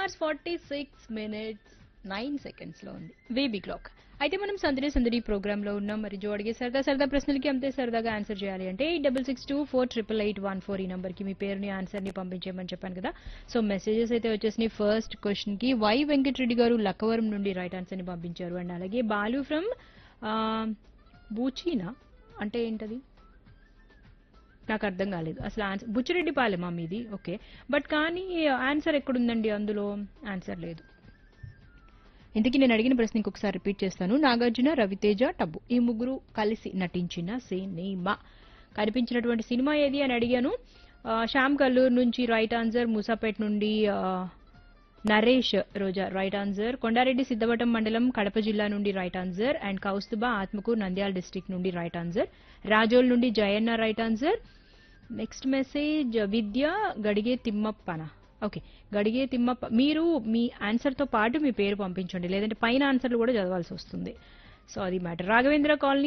hours forty six minutes నైన్ సెకండ్స్లో ఉంది బేబీ క్లాక్ అయితే మనం సందడి సందడి ప్రోగ్రాంలో ఉన్నాం మరి జో అడిగే సరదా సరదా ప్రశ్నలకి అంతే సరదాగా ఆన్సర్ చేయాలి అంటే eight double six two four triple eight one four ఈ నెంబర్కి మీ పేరుని ఆన్సర్ని పంపించేయమని చెప్పాను కదా సో మెసేజెస్ అయితే వచ్చేసినాయి ఫస్ట్ క్వశ్చన్కి వై వెంకటరెడ్డి గారు లక్కవరం నుండి రైట్ ఆన్సర్ని పంపించారు అండ్ అలాగే బాలు ఫ్రమ్ బూచీనా అంటే ఏంటది నాకు అర్థం కాలేదు అసలు ఆన్సర్ బుచ్చిరెడ్డిపాలెమా మీది ఓకే బట్ కానీ ఆన్సర్ ఎక్కడుందండి అందులో ఆన్సర్ లేదు ఇంతకీ నేను అడిగిన ప్రశ్న ఇంకొకసారి రిపీట్ చేస్తాను నాగార్జున రవితేజ టబ్బు ఈ ముగ్గురు కలిసి నటించిన సినిమా కనిపించినటువంటి సినిమా ఏది అని అడిగాను ఆ, శ్యామ్ కల్లూరు నుంచి రైట్ ఆన్సర్ మూసాపేట్ నుండి ఆ, నరేష్ రోజా రైట్ ఆన్సర్ కొండారెడ్డి సిద్ధవటం మండలం కడప జిల్లా నుండి right answer and Kaustubha Atmakur Nandyal district నుండి రైట్ ఆన్సర్ రాజోల్ నుండి Jayanna right answer next message Vidya Gadige Thimmappana okay Gadige Thimmappa మీరు మీ ఆన్సర్తో పాటు మీ పేరు పంపించండి లేదంటే పైన ఆన్సర్లు కూడా చదవాల్సి వస్తుంది సో అది మ్యాటర్ రాఘవేంద్ర కాలనీ